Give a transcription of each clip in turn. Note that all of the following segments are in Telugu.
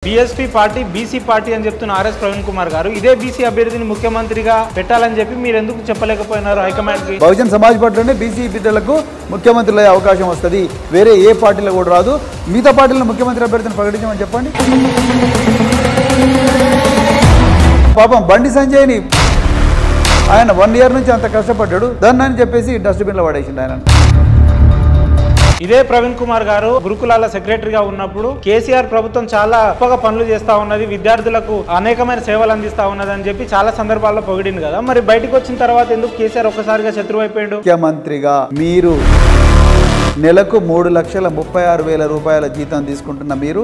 బీఎస్పీ పార్టీ బీసీ పార్టీ అని చెప్తున్న ఆర్ఎస్ ప్రవీణ్ కుమార్ గారు ఇదే బీసీ అభ్యర్థిని ముఖ్యమంత్రిగా పెట్టాలని చెప్పి మీరు ఎందుకు చెప్పలేకపోయినారు హైకమాండ్ కి బహుజన్ సమాజ్ పార్టీలోనే బీసీ బిడ్డలకు ముఖ్యమంత్రులు అయ్యే అవకాశం వస్తుంది వేరే ఏ పార్టీలో కూడా రాదు మిగతా పార్టీలో ముఖ్యమంత్రి అభ్యర్థిని ప్రకటించమని చెప్పండి పాపం బండి సంజయ్ని ఆయన వన్ ఇయర్ నుంచి అంత కష్టపడ్డాడు దాన్ని అని చెప్పేసి డస్ట్బిన్లో పడేసిండు ఆయన ఇదే ప్రవీణ్ కుమార్ గారు గురుకులాల సెక్రటరీగా ఉన్నప్పుడు కేసీఆర్ ప్రభుత్వం చాలా గొప్పగా పనులు చేస్తా ఉన్నది విద్యార్థులకు అనేకమైన సేవలు అందిస్తా ఉన్నది అని చెప్పి చాలా సందర్భాల్లో పొగిడింది కదా మరి బయటకు వచ్చిన తర్వాత ఎందుకు కేసీఆర్ ఒక్కసారిగా శత్రువు అయిపోయాడు ముఖ్యమంత్రిగా మీరు నెలకు మూడు లక్షల ముప్పై ఆరు వేల రూపాయల జీతం తీసుకుంటున్న మీరు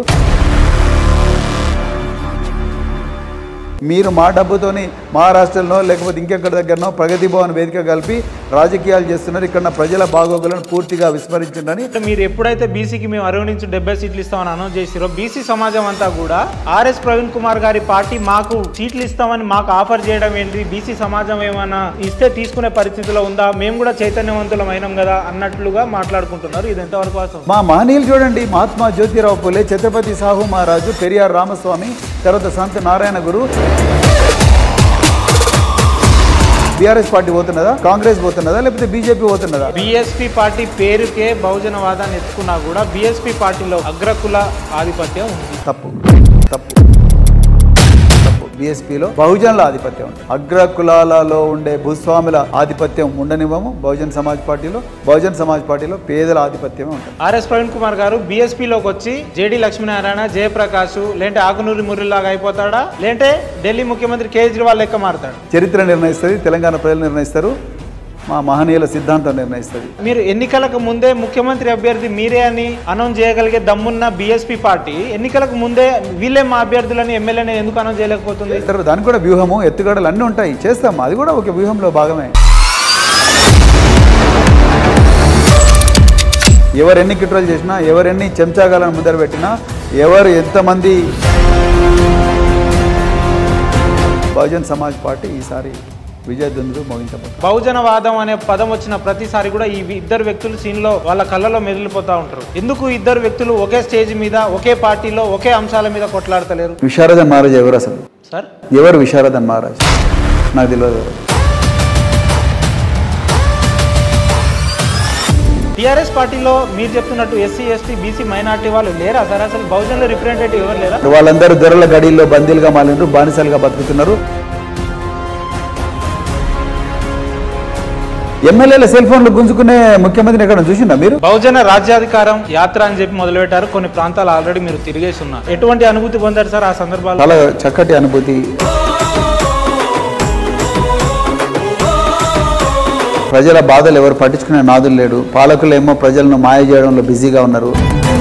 మీరు మా డబ్బుతోని మహారాష్ట్రలో లేకపోతే ఇంకెక్కడి దగ్గరనో ప్రగతి భవన్ వేదిక కలిపి రాజకీయాలు చేస్తున్నారు ఇక్కడ ఉన్న ప్రజల బాగోగులను పూర్తిగా విస్మరించిందని అంటే మీరు ఎప్పుడైతే బీసీకి మేము అరవై నుంచి డెబ్బై సీట్లు ఇస్తామని అనౌన్స్ చేసిరో బీసీ సమాజం అంతా కూడా ఆర్ఎస్ ప్రవీణ్ కుమార్ గారి పార్టీ మాకు సీట్లు ఇస్తామని మాకు ఆఫర్ చేయడం ఏంటి బీసీ సమాజం ఏమైనా ఇస్తే తీసుకునే పరిస్థితిలో ఉందా మేము కూడా చైతన్యవంతులం అయినాం కదా అన్నట్లుగా మాట్లాడుకుంటున్నారు ఇది ఎంతవరకు వాస్తవం మా మహనీయులు చూడండి మహాత్మా జ్యోతిరావు పూలే ఛత్రపతి సాహు మహారాజు పెరియార్ రామస్వామి తర్వాత సంత నారాయణ గురు బీఆర్ఎస్ పార్టీ పోతున్నదా కాంగ్రెస్ పోతున్నదా లేకపోతే బీజేపీ పోతున్నదా బీఎస్పీ పార్టీ పేరుకే బహుజనవాదాన్ని ఎత్తుకున్నా కూడా బీఎస్పీ పార్టీలో అగ్రకుల ఆధిపత్యం ఉంది తప్పు తప్పు తప్పు బీఎస్పీలో బహుజనుల ఆధిపత్యం ఉంది అగ్ర కులాలలో ఉండే భూస్వాముల ఆధిపత్యం ఉండనివ్వము బహుజన్ సమాజ్ పార్టీలో బహుజన్ సమాజ్ పార్టీలో పేదల ఆధిపత్యమే ఉంటుంది ఆర్ఎస్ ప్రవీణ్ కుమార్ గారు బీఎస్పీలోకి వచ్చి జేడీ లక్ష్మీనారాయణ జయప్రకాష్ లేంటే ఆకునూరి ముర్రిలాగా అయిపోతాడా లేంటే ఢిల్లీ ముఖ్యమంత్రి కేజ్రీవాల్ లెక్క మారుతాడు చరిత్ర నిర్ణయిస్తుంది తెలంగాణ ప్రజలు నిర్ణయిస్తారు మా మహనీయుల సిద్ధాంతం నిర్ణయిస్తుంది మీరు ఎన్నికలకు ముందే ముఖ్యమంత్రి అభ్యర్థి మీరే అని అనౌన్స్ చేయగలిగే దమ్మున్న బీఎస్పీ పార్టీ ఎన్నికలకు ముందే వీళ్ళే మా అభ్యర్థులని ఎమ్మెల్యేని ఎందుకు అనౌన్స్ చేయలేకపోతుంది తర్వాత దానికి కూడా వ్యూహము ఎత్తుగడలు అన్నీ ఉంటాయి చేస్తాం అది కూడా ఒక వ్యూహంలో భాగమే ఎవరు ఎన్ని కుట్రలు చేసినా ఎవరు ఎన్ని చెంచాగాలను ముందర పెట్టినా ఎవరు ఎంతమంది బహుజన్ సమాజ్ పార్టీ ఈసారి విజయదుందులు మోగించబోతుంది బహుజనవాదం అనే పదం వచ్చిన ప్రతిసారి కూడా ఈ ఇద్దరు వ్యక్తులు సీన్ లో వాళ్ళ కళ్ళలో మెదిలిపోతా ఉంటారు ఎందుకు ఇద్దరు వ్యక్తులు ఒకే స్టేజ్ మీద ఒకే పార్టీలో ఒకే అంశాల మీద కొట్లాడతలేరు విశారదన్ మహారాజ్ ఎవరు అసలు సార్ ఎవరు విశారదన్ మహారాజ్ నాకు తెలియదు ఎవరు. టీఆర్ఎస్ పార్టీలో మీరు చెప్తున్నట్టు ఎస్సీ ఎస్టీ బీసీ మైనార్టీ వాళ్ళు లేరా సార్ అసలు బహుజనుల రిప్రజెంటేటివ్ ఎవరు లేరా వాళ్ళందరూ దొరల గడిల్లో బందీలుగా మాలినారు బానిసలుగా బతుకుతున్నారు ఎమ్మెల్యేల సెల్ ఫోన్లు గుంజుకునే ముఖ్యమంత్రిని ఎక్కడ చూసిందా మీరు బహుజన రాజ్యాధికారం యాత్ర అని చెప్పి మొదలుపెట్టారు కొన్ని ప్రాంతాలు ఆల్రెడీ మీరు తిరిగేసి ఉన్నారు ఎటువంటి అనుభూతి పొందారు సార్ ఆ సందర్భాల్లో చాలా చక్కటి అనుభూతి ప్రజల బాధలు ఎవరు పట్టించుకునే నాదులు లేడు పాలకులు ఏమో ప్రజలను మాయ చేయడంలో బిజీగా ఉన్నారు